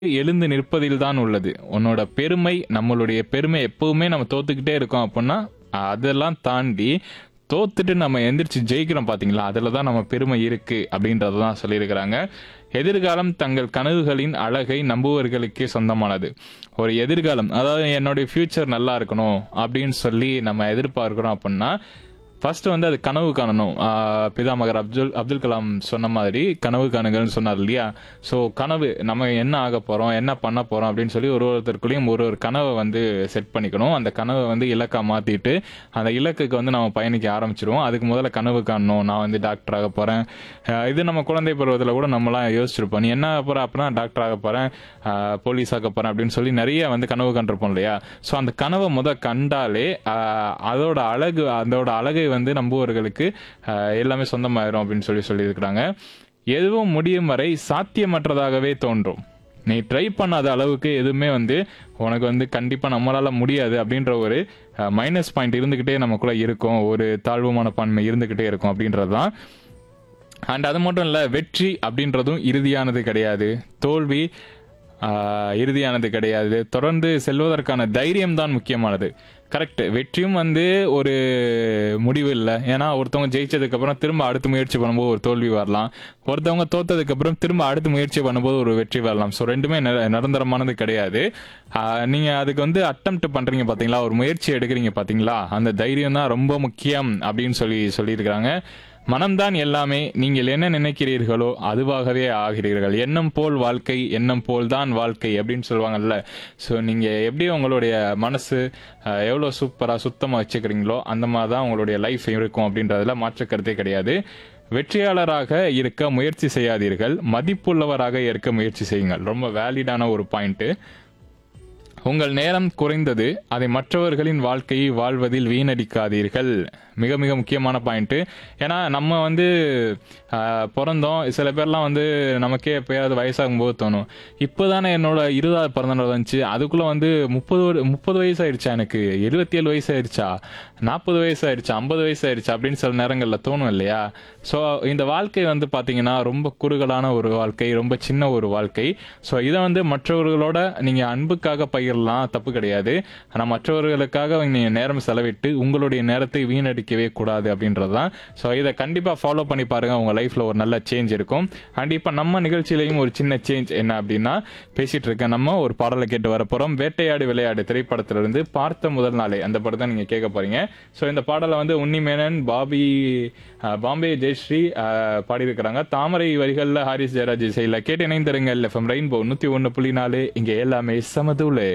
எழுந்து நிற்பதில் தான் உள்ளது உன்னோட பெருமை நம்மளுடைய பெருமை எப்பவுமே நம்ம தோத்துக்கிட்டே இருக்கோம் அப்படின்னா அதெல்லாம் தாண்டி தோத்துட்டு நம்ம எந்திரிச்சு ஜெயிக்கிறோம் பாத்தீங்களா அதுல தான் நம்ம பெருமை இருக்கு அப்படின்றத தான் சொல்லியிருக்கிறாங்க எதிர்காலம் தங்கள் கனவுகளின் அழகை நம்புவர்களுக்கே சொந்தமானது ஒரு எதிர்காலம் அதாவது என்னுடைய ஃபியூச்சர் நல்லா இருக்கணும் அப்படின்னு சொல்லி நம்ம எதிர்பார்க்கிறோம் அப்படின்னா ஃபர்ஸ்ட் வந்து அது கனவு காணணும் ஆஹ் பிதாமகர் அப்துல் அப்துல் கலாம் சொன்ன மாதிரி கனவு காணுங்கள்னு சொன்னார் இல்லையா ஸோ கனவு நம்ம என்ன ஆக போறோம் என்ன பண்ண போறோம் அப்படின்னு சொல்லி ஒரு ஒருத்தருக்குள்ளேயும் ஒரு ஒரு கனவை வந்து செட் பண்ணிக்கணும் அந்த கனவை வந்து இலக்கா மாத்திட்டு அந்த இலக்குக்கு வந்து நம்ம பயணிக்க ஆரம்பிச்சிருவோம் அதுக்கு முதல்ல கனவு காணணும் நான் வந்து டாக்டர் ஆக போறேன் ஆஹ் இது நம்ம குழந்தை பருவத்தில் கூட நம்மலாம் யோசிச்சிருப்போம் நீ என்ன ஆக போற அப்படின்னா டாக்டர் ஆக போறேன் ஆஹ் போலீஸ் ஆக போறேன் அப்படின்னு சொல்லி நிறைய வந்து கனவு கண்டிருப்போம் இல்லையா ஸோ அந்த கனவை முத கண்டாலே ஆஹ் அதோட அழகு அதோட அழகை வந்து நம்புவவர்களுக்கு ஆஹ் எல்லாமே சொந்தமாயிரும் அப்படின்னு சொல்லி சொல்லியிருக்கிறாங்க எதுவும் முடியும் வரை சாத்தியமற்றதாகவே தோன்றும் நீ ட்ரை பண்ணாத அளவுக்கு எதுவுமே வந்து உனக்கு வந்து கண்டிப்பாக நம்மளால முடியாது அப்படின்ற ஒரு மைனஸ் பாயிண்ட் இருந்துக்கிட்டே நமக்குள்ள இருக்கும் ஒரு தாழ்வு மனப்பான்மை இருந்துக்கிட்டே இருக்கும் அப்படின்றது தான் அண்ட் அது மட்டும் இல்லை வெற்றி அப்படின்றதும் இறுதியானது கிடையாது தோல்வி ஆஹ், இறுதியானது கிடையாது தொடர்ந்து செல்வதற்கான தைரியம் தான் முக்கியமானது கரெக்ட் வெற்றியும் வந்து ஒரு முடிவு இல்லை ஏன்னா ஒருத்தவங்க ஜெயிச்சதுக்கு அப்புறம் திரும்ப அடுத்த முயற்சி பண்ணும்போது ஒரு தோல்வி வரலாம் ஒருத்தவங்க தோத்ததுக்கு அப்புறம் திரும்ப அடுத்த முயற்சி பண்ணும்போது ஒரு வெற்றி வரலாம் ஸோ ரெண்டுமே நிர- நிரந்தரமானது கிடையாது ஆஹ், நீங்க அதுக்கு வந்து அட்டம்ப்ட் பண்றீங்க பாத்தீங்களா ஒரு முயற்சி எடுக்கிறீங்க பாத்தீங்களா அந்த தைரியம் தான் ரொம்ப முக்கியம் அப்படின்னு சொல்லி சொல்லியிருக்கிறாங்க மனம்தான் எல்லாமே நீங்கள் என்ன நினைக்கிறீர்களோ அதுவாகவே ஆகிறீர்கள் எண்ணம் போல் வாழ்க்கை எண்ணம் போல் தான் வாழ்க்கை அப்படின்னு சொல்லுவாங்கல்ல ஸோ நீங்கள் எப்படி உங்களுடைய மனசு அஹ், எவ்வளோ சூப்பராக சுத்தமாக வச்சுக்கிறீங்களோ அந்த மாதிரி தான் உங்களுடைய லைஃப் இருக்கும் அப்படின்றதுல மாற்று கருத்தே கிடையாது வெற்றியாளராக இருக்க முயற்சி செய்யாதீர்கள் மதிப்புள்ளவராக இருக்க முயற்சி செய்யுங்கள் ரொம்ப வேலிடான ஒரு பாயிண்ட்டு உங்கள் நேரம் குறைந்தது அதை மற்றவர்களின் வாழ்க்கையை வாழ்வதில் வீணடிக்காதீர்கள் மிக மிக முக்கியமான பாயிண்ட் ஏன்னா நம்ம வந்து ஆஹ், பிறந்தோம் சில பேர்லாம் வந்து நமக்கே எப்பயாவது வயசாகும் போது தோணும் இப்போதானே என்னோட இருபதாவது பிறந்தநாள் வந்துச்சு அதுக்குள்ள வந்து முப்பது ஒரு- முப்பது வயசு ஆயிடுச்சா எனக்கு எழுபத்தி ஏழு வயசு ஆயிடுச்சா நாற்பது வயசு ஆயிடுச்சா ஐம்பது வயசு ஆயிடுச்சா அப்படின்னு சில நேரங்களில் தோணும் இல்லையா ஸோ இந்த வாழ்க்கை வந்து பார்த்தீங்கன்னா ரொம்ப குறுகலான ஒரு வாழ்க்கை ரொம்ப சின்ன ஒரு வாழ்க்கை ஸோ இதை வந்து மற்றவர்களோட நீங்கள் அன்புக்காக பகிரலாம் தப்பு கிடையாது ஆனால் மற்றவர்களுக்காக நீங்கள் நேரம் செலவிட்டு உங்களுடைய நேரத்தை வீணடிக்கவே கூடாது அப்படின்றது தான் ஸோ இதை கண்டிப்பாக ஃபாலோ பண்ணி பாருங்க உங்கள் லைஃப்பில் ஒரு நல்ல சேஞ்ச் இருக்கும் அண்ட் இப்போ நம்ம நிகழ்ச்சியிலையும் ஒரு சின்ன சேஞ்ச் என்ன அப்படின்னா பேசிட்டு இருக்கேன் நம்ம ஒரு பாடலை கேட்டு வர போகிறோம் வேட்டையாடு விளையாடு திரைப்படத்திலிருந்து பார்த்த முதல் நாளே அந்த படத்தை நீங்கள் கேட்க போறீங்க ஸோ இந்த பாடலை வந்து உன்னிமேனன் பாபி அஹ், பாம்பே ஜெயஸ்ரீ அஹ், பாடியிருக்கிறாங்க தாமரை வரிகளில் ஹாரிஸ் ஜெயராஜ் இசையில் கேட்டு இணைந்திருங்கள் எஃப்எம் ரெயின்போ நூற்றி ஒன்று புள்ளி நாலு இங்கே எல்லாமே சமதூளு